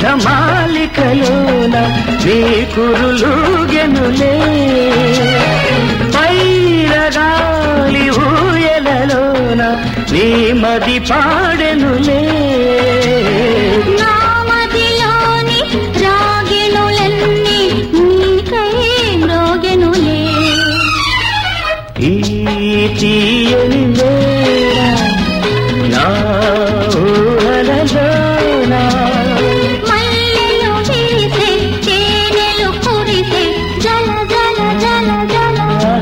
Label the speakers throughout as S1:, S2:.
S1: మేఘమాలికలోన నీ కురులుగెనులే పైరగాలి ఊయలలోన నీ మది పాడెనులే
S2: నామదిలోని రాగిణులన్నీ నీకై మ్రోగెనులే
S1: ఈ తీయని వేళ నా ఊహలలోన
S2: మల్లెలు వీసే తేనెలు కురిసే జల జల జల జల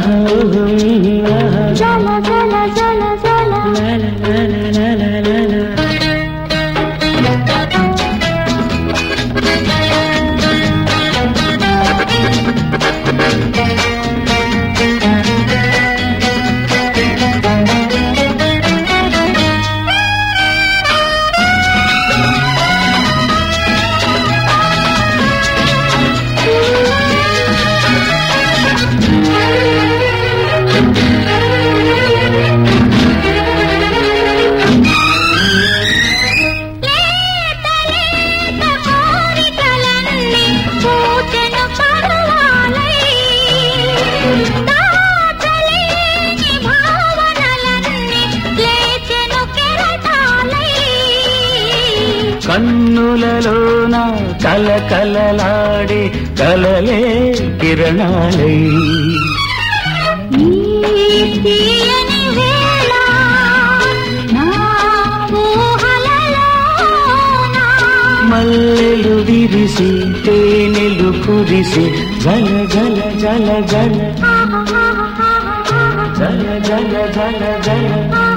S2: జల జల జల జల లేత లేత కోరికలన్నీ పూచెను పరువాలై దాచలేని భావనలన్నీ లేచెను కెరటాలై
S1: కన్నులలోన కలకలలాడే కలలే కిరణాలై
S2: నీ తీయని వేళ నా ఊహలలోన
S1: మల్లెలు విరిసి తేనెలు కురిసి జల జల జల జల జల జల జల జల